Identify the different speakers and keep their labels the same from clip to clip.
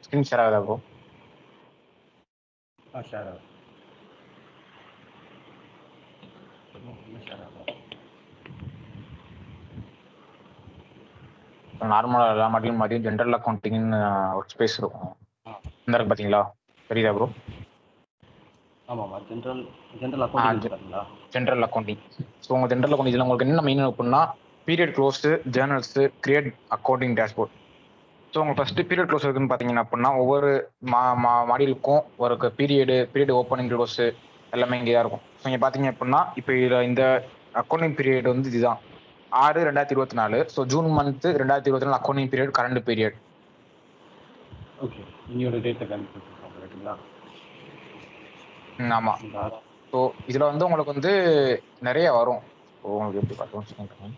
Speaker 1: Screen share ஆகுதா bro
Speaker 2: ஆ share ஆகும் ஷேர் ஆகும்
Speaker 1: நார்மலாக எல்லா மாட்டியும் மதியம் ஜென்ரல் அக்கௌண்டிங்னு ஒர்க் ஸ்பேஸ் இருக்கும்
Speaker 2: ஆ.
Speaker 1: இந்த இருக்கு பார்த்தீங்களா தெரியுதா ப்ரோ
Speaker 2: ஆமாம்மா ஜென்ரல் ஜென்ரல் அக்கௌண்ட் பாருங்களா
Speaker 1: ஜென்ரல் அக்கௌண்டிங் ஸோ உங்கள் ஜென்ரல் அக்கௌண்ட் இதில் உங்களுக்கு என்ன மெயின் அப்படின்னா period close journals create accounting dashboard so உங்கள் ஃபஸ்ட்டு பீரியட் க்ளோஸ் இருக்குன்னு பார்த்தீங்கன்னா அப்படின்னா ஒவ்வொரு மா மா மாடியிலுக்கும் ஒரு பீரியடு பீரியட் ஓப்பனிங் க்ளோஸு எல்லாமே இங்கே தான் இருக்கும் ஸோ இங்கே பார்த்தீங்க அப்படின்னா இப்போ இதில் இந்த அக்கௌண்டிங் பீரியட் வந்து இதுதான் ஆறு ரெண்டாயிரத்தி இருபத்தி நாலு ஸோ ஜூன் மந்த்து ரெண்டாயிரத்தி இருபத்தி நாலு accounting period current period
Speaker 2: okay இன்னையோட டேட்டை கண்டுபிடிச்சிருக்கோம் ரைட்டுங்களா
Speaker 1: ஆமாம்
Speaker 2: இந்த ஆறு
Speaker 1: ஸோ இதில் வந்து உங்களுக்கு வந்து நிறைய வரும் ஸோ உங்களுக்கு எப்படி பார்த்தோம் சொல்லுங்க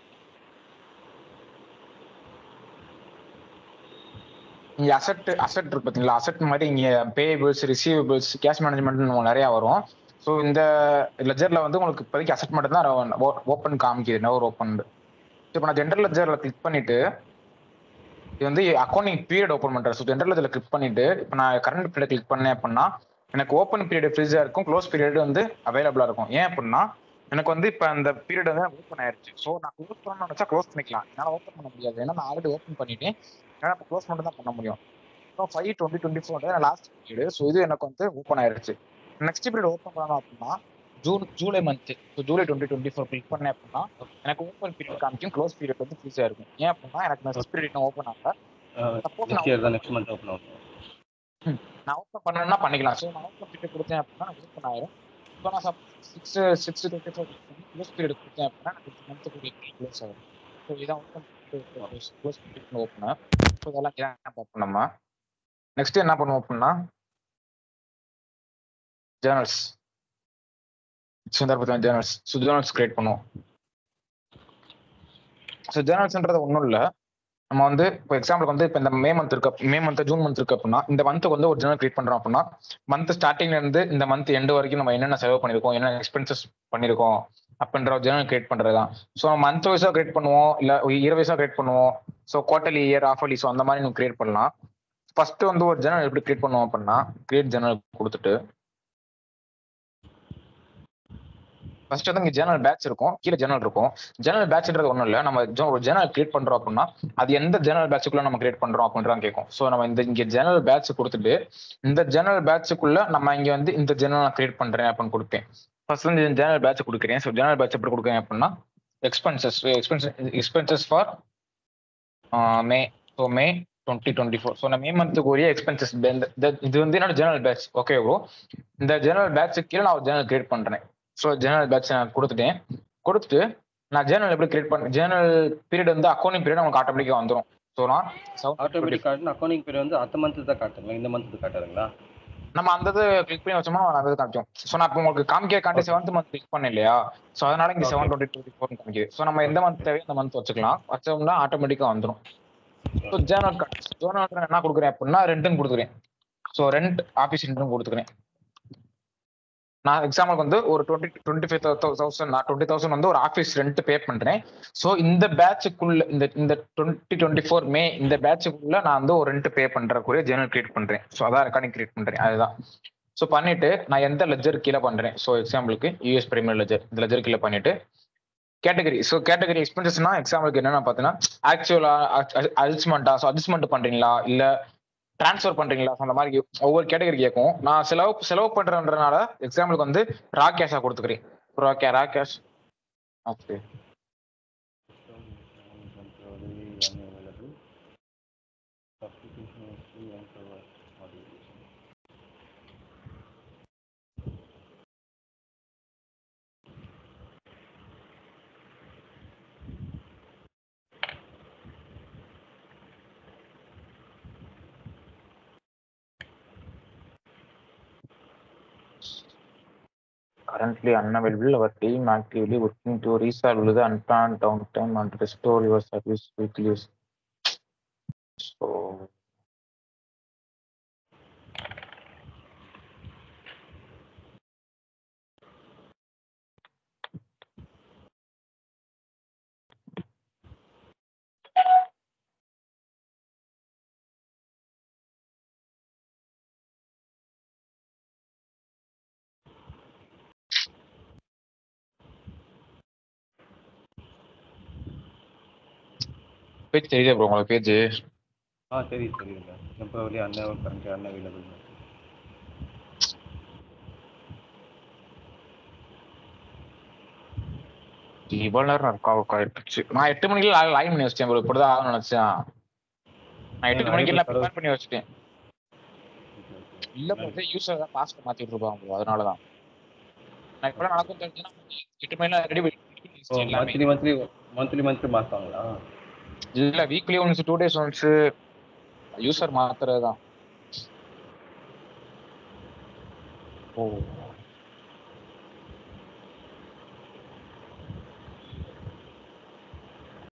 Speaker 1: இங்கே அசட் அசட் இருக்கு பார்த்தீங்களா அசட் மாதிரி இங்கே பேபிள்ஸ் ரிசீவபிள்ஸ் கேஷ் மேனேஜ்மெண்ட் நிறையா வரும் ஸோ இந்த லெஜரில் வந்து உங்களுக்கு இப்போதைக்கு அசட் மட்டும் தான் ஓப்பன் காமிக்குது நவர் ஓப்பன் இப்போ நான் ஜென்ரல் லெஜரில் கிளிக் பண்ணிட்டு இது வந்து அக்கௌண்டிங் பீரியட் ஓப்பன் பண்ணுறேன் ஸோ ஜென்ரல் லெஜரில் கிளிக் பண்ணிட்டு இப்போ நான் கரண்ட் பீரியட் கிளிக் பண்ணேன் அப்படின்னா எனக்கு ஓப்பன் பீரியட் ஃப்ரீஸாக இருக்கும் க்ளோஸ் பீரியட் வந்து அவைலபிளாக இருக்கும் ஏன் அப்படின்னா எனக்கு வந்து இப்போ அந்த பீரியட் வந்து ஓப்பன் ஆயிருச்சு ஸோ நான் க்ளோஸ் பண்ணணும்னு நினச்சா க்ளோஸ் பண்ணிக்கலாம் என்னால் ஓப்பன் பண்ண முடியாது ஏன்னா நான் ஆல்ரெடி ஓப்பன் பண்ணிட்டேன் என்னால் இப்போ க்ளோஸ் மட்டும் தான் பண்ண முடியும் so five twenty twenty four last period so இது எனக்கு வந்து ஓப்பன் ஆயிருச்சு நெக்ஸ்ட் பீரியட் ஓப்பன் பண்ணணும் அப்படின்னா June July month so July twenty twenty four click பண்ணேன் அப்படின்னா எனக்கு ஓப்பன் பீரியட் காமிக்கும் க்ளோஸ் பீரியட் வந்து ஃப்ரீஸாக இருக்கும் ஏன் அப்படின்னா எனக்கு நெக்ஸ்ட் பீரியட் ஓப்பன் ஆகல Suppose
Speaker 2: நெக்ஸ்ட் இயர் தான் நெக்ஸ்ட் மந்த் ஓப்பன் ஆகும்
Speaker 1: நான் ஓப்பன் பண்ணணும்னா பண்ணிக்கலாம் ஸோ நான் ஓப்பன் பீரியட் கொடுத்தேன் அப்படின்னா எனக்கு ஓப்பன் ஆயிரும் இப்போ நான் six six twenty four close period கொடுத்தேன் அப்படின்னா எனக்கு மந்த்துக்கு க்ளோஸ் ஆகும் ஸோ இதான் open close period open so இதெல்லாம் இதான் பார்ப்போம் நம்ம நெக்ஸ்ட் என்ன பண்ணுவோம் அப்படின்னா ஜேர்னல்ஸ் சுந்தர் பத்தி ஜேர்னல்ஸ் ஸோ ஜேர்னல்ஸ் கிரியேட் பண்ணுவோம் ஸோ ஜேர்னல்ஸ்ன்றது ஒன்றும் இல்லை நம்ம வந்து இப்போ எக்ஸாம்பிளுக்கு வந்து இப்போ இந்த மே மந்த் இருக்கு மே மந்த் ஜூன் மந்த் இருக்கு அப்படின்னா இந்த மந்த்துக்கு வந்து ஒரு ஜேர்னல் கிரியேட் பண்றோம் அப்படின்னா மந்த் ஸ்டார்டிங்ல இருந்து இந்த மந்த் எண்டு வரைக்கும் நம்ம என்னென்ன செலவு பண்ணிருக்கோம் என்னென்ன எக்ஸ்பென்சஸ் பண்ணிருக்கோம் அப்படின்ற ஒரு ஜேர்னல் கிரியேட் பண்றது தான் ஸோ மந்த் வைஸா கிரியேட் பண்ணுவோம் இல்ல இயர் வைஸா கிரியேட் பண்ணுவோம் ஸோ குவார்டர்லி இயர் ஆஃபர்லி ஸோ அந்த மாதிரி நம்ம கிரியேட் பண்ணலாம் ஃபர்ஸ்ட் வந்து ஒரு ஜேர்னல் எப்படி கிரியேட் பண்ணுவோம் அப்படின்னா கிரியேட் ஜேர்னல் கொடுத்துட்டு ஃபர்ஸ்ட் வந்து இங்க ஜேர்னல் பேட்ச் இருக்கும் கீழே ஜேர்னல் இருக்கும் ஜேர்னல் பேட்ச்ன்றது ஒன்றும் இல்லை நம்ம ஜோ- ஒரு ஜேர்னல் கிரியேட் பண்றோம் அப்படின்னா அது எந்த ஜேர்னல் பேட்சுக்குள்ள நம்ம கிரியேட் பண்றோம் அப்படின்றான் கேட்கும் ஸோ நம்ம இந்த இங்க ஜேர்னல் பேட்ச் கொடுத்துட்டு இந்த ஜேர்னல் பேட்சுக்குள்ள நம்ம இங்க வந்து இந்த ஜேர்னல் நான் கிரியேட் பண்றேன் அப்படின்னு கொடுப்பேன் ஃபர்ஸ்ட் வந்து ஜேர்னல் பேட்ச் கொடுக்குறேன் ஸோ ஜேர்னல் பேட்ச் எப்படி கொடுக்குறேன் அப்படின்னா expenses expenses expenses for May so May twenty twenty four so நான் மே மந்த்துக்கு உரிய எக்ஸ்பென்சஸ் இது வந்து என்னோட ஜேர்னல் பேட்ச் ஓகே ப்ரோ இந்த ஜேர்னல் பேட்சுக்கு கீழே நான் ஒரு ஜேர்னல் கிரியேட் பண்றேன் ஸோ ஜேர்னல் பேட்ச் நான் கொடுத்துட்டேன் கொடுத்துட்டு நான் ஜேர்னல் எப்படி கிரியேட் பண்ண ஜேர்னல் பீரியட் வந்து அக்கௌண்டிங் பீரியட் உங்களுக்கு ஆட்டோமேட்டிக்காக வந்துடும் ஸோ நான்
Speaker 2: ஆட்டோமேட்டிக் காட்டுனா அக்கௌண்டிங் பீரியட் வந்து அத்த மந்த் தான் காட்டுங்களா இந்த மந்த் காட்டுறீங்களா
Speaker 1: நம்ம அந்த இது கிளிக் பண்ணி வச்சோம்னா அந்த இது காமிக்கும் ஸோ நான் இப்போ உங்களுக்கு காமிக்க காட்டி செவன்த் மந்த் கிளிக் பண்ணேன் இல்லையா ஸோ அதனால இங்கே
Speaker 2: Okay.
Speaker 1: Seven twenty twenty four காமிக்குது ஸோ நம்ம எந்த மந்த் தேவையோ அந்த மந்த் வச்சுக்கலாம் வச்சோம்னா ஆட்டோமேட்டிக்காக வந்துடும் ஸோ ஜேர்னல் ஜேர்னல் என்ன கொடுக்குறேன் அப்படின்னா ரெண்ட்டுன்னு கொடுக்குறேன் ஸோ ரெண்ட் ஆஃபீஸ் ரெண்ட்னு கொடுத்துக்கிறேன் நான் எக்ஸாம்பிளுக்கு வந்து ஒரு டுவெண்ட்டி டுவெண்ட்டி ஃபைவ் தௌசண்ட் நான் டுவெண்ட்டி தௌசண்ட் வந்து ஒரு ஆஃபீஸ் ரெண்ட் பே பண்றேன் ஸோ இந்த பேட்சுக்குள்ள இந்த இந்த டுவெண்ட்டி டுவெண்ட்டி ஃபோர் மே இந்த பேட்சுக்குள்ள நான் வந்து ஒரு ரெண்ட் பே பண்றக்குரிய ஜேர்னல் கிரியேட் பண்றேன் ஸோ அதான் ரெக்கார்டிங் கிரியேட் பண்றேன் அதுதான் ஸோ பண்ணிட்டு நான் எந்த லெஜர் கீழே பண்றேன் ஸோ எக்ஸாம்பிளுக்கு யூஎஸ் பிரைமரி லெஜர் இந்த லெஜர் கீழே பண்ணிட்டு கேட்டகரி ஸோ கேட்டகரி எக்ஸ்பென்சஸ்னா எக்ஸாம்பிளுக்கு என்னென்ன பார்த்தீங்கன்னா ஆக்சுவலா அட்ஜஸ்ட்மெண்ட்டா ஸோ அட்ஜஸ்ட்மெண்ட் பண்றீங்களா இல்ல ட்ரான்ஸ்ஃபர் பண்றீங்களா so அந்த மாதிரி ஒவ்வொரு கேட்டகரி கேட்கும் நான் செலவு செலவு பண்றேன்றனால எக்ஸாம்பிளுக்கு வந்து ரா கேஷா கொடுத்துக்கிறேன் ரா கே raw cash okay currently unavailable. Our team actively working to resolve the unplanned downtime and restore your service quickly. So page தெரியுதா ப்ரோ உங்களுக்கு பேஜ்
Speaker 2: ஆ தெரியுது தெரியுதுங்க டெம்பரவரி அன்அவைலபிள் கரண்ட் அன்அவைலபிள்
Speaker 1: இவ்வளவு நேரம் இருக்கா ஆயிடுச்சு நான் எட்டு மணிக்கு லைன் பண்ணி வச்சிட்டேன் ப்ரோ இப்படிதான் ஆகணும்னு நினைச்சேன் நான் எட்டு மணிக்கு எல்லாம் ப்ரிப்பேர் பண்ணி வச்சிட்டேன் இல்ல ப்ரோ யூசர் தான் பாஸ்ட் மாத்திட்டு இருப்பாங்க ப்ரோ அதனாலதான் நான் இப்ப நடக்கும் தெரிஞ்சுன்னா எட்டு மணில ரெடி பண்ணி எல்லாமே
Speaker 2: மந்த்லி மந்த்லி மந்த்லி மந்த்லி மாற்றுவாங்களா
Speaker 1: இல்ல weekly once two days once user மாத்துறதுதான் ஓ